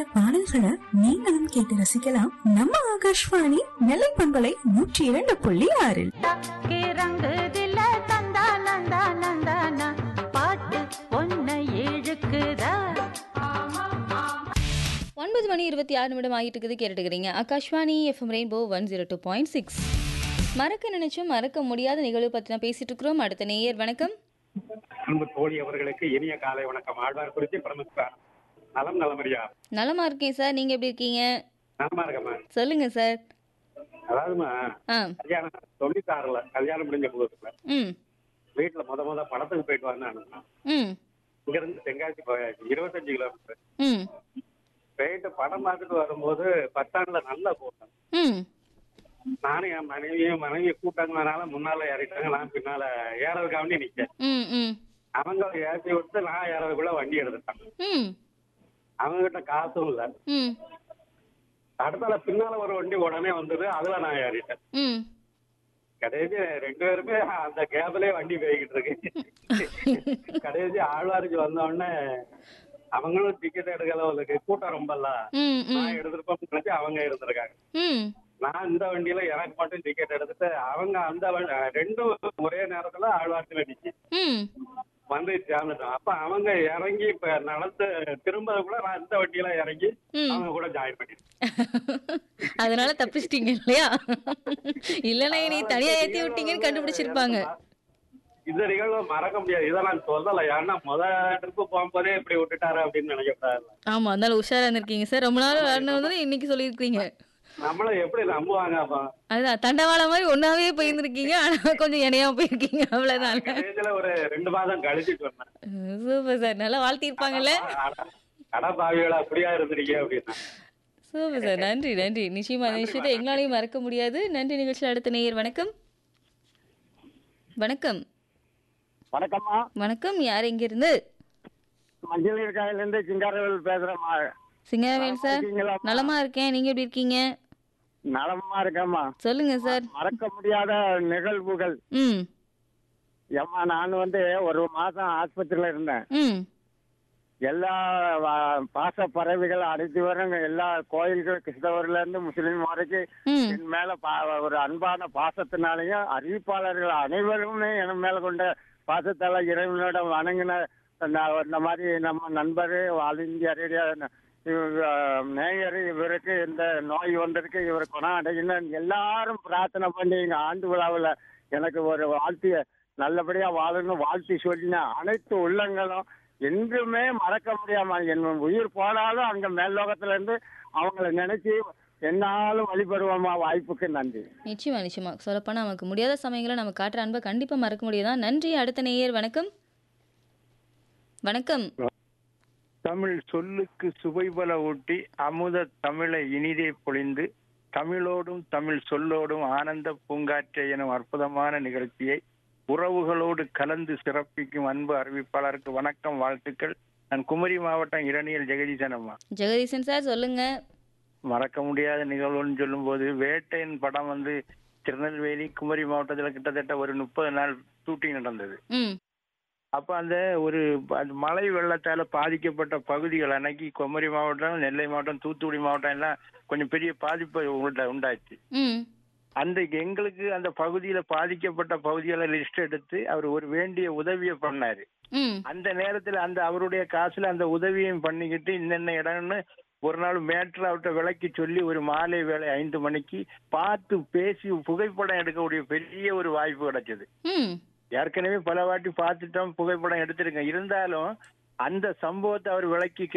இனிமையான பாடல்களை நீங்களும் கேட்டு ரசிக்கலாம் நம்ம ஆகாஷ்வாணி நெல்லை பண்பலை நூற்றி இரண்டு புள்ளி ஆறில் தக்கி ரங்குதில்ல தந்தா நந்தா நந்தானா பாட்டு பொன்னை இழுக்குதா ஒன்பது மணி இருபத்தி ஆறு நிமிடம் ஆகிட்டு இருக்குது கேட்டுக்கிறீங்க Akashvani FM rainbow one zero two point six மறக்க நினைச்சும் மறக்க முடியாத நிகழ்வு பற்றி நான் பேசிட்டு இருக்கிறோம் அடுத்த நேயர் வணக்கம் அன்பு தோழி அவர்களுக்கு இனிய காலை வணக்கம் ஆழ்வார் குறிச்சி பிரமிப்பார் நலம் நலமறியா நலமா இருக்கேன் சார் நீங்க எப்படி இருக்கீங்க நலமா இருக்கம்மா சொல்லுங்க சார் அதாவதுமா ஆ கல்யாணம் தொண்ணூத்தாறுல கல்யாணம் முடிஞ்ச புதுசுல ம் வீட்டுல முத முத படத்துக்கு போயிட்டு வந்தேன் ம் இங்க இருந்து தென்காசி போயாச்சு இருபத்தஞ்சு கிலோமீட்டர் ம் போயிட்டு படம் பார்த்துட்டு வரும்போது பத்தாண்டுல நல்லா போட்டேன் ம் நானும் என் மனைவியும் மனைவி கூட்டாங்கனால முன்னால ஏறிட்டாங்க நான் பின்னால ஏறதுக்காண்டி நிக்கேன் ம் ம் அவங்க ஏற்றி விட்டு நான் ஏறதுக்குள்ள வண்டி எடுத்துட்டேன் ம் அவங்க கிட்ட காசும் இல்ல ம் அடுத்தால பின்னால ஒரு வண்டி உடனே வந்தது அதுல நான் ஏறிட்டேன் ம் கடைசி ரெண்டு பேருமே அந்த கேப்லயே வண்டி போய்கிட்டு இருக்கு கடைசி ஆழ்வாருக்கு வந்த உடனே அவங்களும் டிக்கெட் எடுக்கல அவங்களுக்கு கூட்டம் ரொம்ப இல்ல ம் ம் நான் எடுத்திருப்போம்னு நினைச்சு அவங்க இருந்திருக்காங்க ம் நான் இந்த வண்டியில எனக்கு மட்டும் டிக்கெட் எடுத்துட்டு அவங்க அந்த வண்டி- ரெண்டும் ஒரே நேரத்துல ஆழ்வாரத்துல நிச்சு ம் வந்து சேர்ந்துட்டோம் அப்ப அவங்க இறங்கி இப்ப நடந்து திரும்பதுக்குள்ள நான் இந்த வண்டியில இறங்கி ம். அவங்க கூட ஜாயின் பண்ணிட்டேன் அதனால தப்பிச்சிட்டீங்க இல்லையா இல்லைன்னா நீ தனியா ஏத்தி விட்டீங்கன்னு கண்டுபிடிச்சிருப்பாங்க இந்த நிகழ்வை மறக்க முடியாது இதை நான் சொல்லல ஏன்னா முத ட்ரிப்பு போகும்போதே இப்படி விட்டுட்டாரு அப்படின்னு நினைக்கக்கூடாது ஆமா அதனால உஷாரா இருந்திருக்கீங்க சார் ரொம்ப நாள் வரணும் இன்னைக்கு சொல்லியிருக்கீங்க நம்மள எப்படி நம்புவாங்க அப்ப அதுதான் தண்டவாளம் மாதிரி ஒன்னாவே போயிருந்திருக்கீங்க ஆனா கொஞ்சம் இணையா போயிருக்கீங்க அவ்வளவுதான் கடைசியில ஒரு ரெண்டு மாதம் கழிச்சு சொன்னேன் சூப்பர் சார் நல்லா வாழ்த்திருப்பாங்கல்ல கடை பாவிகளா அப்படியா இருந்திருக்கீங்க அப்படின்னா சூப்பர் சார் நன்றி நன்றி நிச்சயமா அந்த விஷயத்தை எங்களாலையும் மறக்க முடியாது நன்றி நிகழ்ச்சியில் அடுத்த நேயர் வணக்கம் வணக்கம் வணக்கம்மா வணக்கம் யார் எங்க இருந்து மஞ்சள் நீர்காயில இருந்து சிங்காரவேல் பேசுறேம்மா சிங்கவேல் சார் இருக்கீங்களா? நலமா இருக்கேன் நீங்க எப்படி இருக்கீங்க நலமா இருக்கேம்மா சொல்லுங்க சார் மறக்க முடியாத நிகழ்வுகள் ம் ஏம்மா நான் வந்து ஒரு மாசம் ஆஸ்பத்திரியில இருந்தேன் ம் எல்லா வ- பாச பறவைகள் அனைத்து வரும் எல்லா கோயில்கள் கிறிஸ்தவர்ல இருந்து முஸ்லீம் வரைக்கும் ம் என் மேல பா- ஒரு அன்பான பாசத்தினாலையும் அறிவிப்பாளர்கள் அனைவருமே என் மேல கொண்ட பாசத்தால இறைவனோட வணங்கின நான் இந்த மாதிரி நம்ம நண்பர் ஆல் இந்தியா ரேடியோ நேயர் இவருக்கு இந்த நோய் வந்திருக்கு இவர் குணம் அடையணும் எல்லாரும் பிரார்த்தனை பண்ணி எங்க ஆண்டு விழாவில் எனக்கு ஒரு வாழ்த்திய நல்லபடியா வாழணும் வாழ்த்தி சொல்லின அனைத்து உள்ளங்களும் என்றுமே மறக்க முடியாம என் உயிர் போனாலும் அங்க மேல்லோகத்துல இருந்து அவங்கள நினைச்சு என்னாலும் வழிபடுவோமா வாய்ப்புக்கு நன்றி நிச்சயமா நிச்சயமா சொல்லப்போனால் நமக்கு முடியாத சமயங்களை நம்ம காட்டுற அன்பை கண்டிப்பா மறக்க முடியாதான் நன்றி அடுத்த நேயர் வணக்கம் வணக்கம் தமிழ் சொல்லுக்கு சுவைபல ஊட்டி அமுத தமிழை இனிதே பொழிந்து தமிழோடும் தமிழ் சொல்லோடும் ஆனந்த பூங்காற்றை எனும் அற்புதமான நிகழ்ச்சியை உறவுகளோடு கலந்து சிறப்பிக்கும் அன்பு அறிவிப்பாளருக்கு வணக்கம் வாழ்த்துக்கள் நான் குமரி மாவட்டம் இரணியல் ஜெகதீசன் அம்மா ஜெகதீசன் சார் சொல்லுங்க மறக்க முடியாத நிகழ்வுன்னு சொல்லும்போது வேட்டையின் படம் வந்து திருநெல்வேலி குமரி மாவட்டத்தில் கிட்டத்தட்ட ஒரு முப்பது நாள் ஷூட்டிங் நடந்தது ம் அப்ப அந்த ஒரு அந்த மழை வெள்ளத்தால பாதிக்கப்பட்ட பகுதிகள் அன்னைக்கு குமரி மாவட்டம் நெல்லை மாவட்டம் தூத்துக்குடி மாவட்டம் எல்லாம் கொஞ்சம் பெரிய பாதிப்பு உண்டா- உண்டாச்சு ம் அந்த எங்களுக்கு அந்த பகுதியில பாதிக்கப்பட்ட பகுதிகளை லிஸ்ட் எடுத்து அவர் ஒரு வேண்டிய உதவியை பண்ணாரு ம் அந்த நேரத்துல அந்த அவருடைய காசுல அந்த உதவியும் பண்ணிக்கிட்டு இன்னென்ன இடம்னு ஒரு நாள் மேட்ரு அவர்கிட்ட விளக்கி சொல்லி ஒரு மாலை வேலை ஐந்து மணிக்கு பார்த்து பேசி புகைப்படம் எடுக்கக்கூடிய பெரிய ஒரு வாய்ப்பு கிடைச்சது ம் ஏற்கனவே பல வாட்டி பார்த்துட்டோம் புகைப்படம் எடுத்திருக்கேன் இருந்தாலும் அந்த சம்பவத்தை அவர் விளக்கி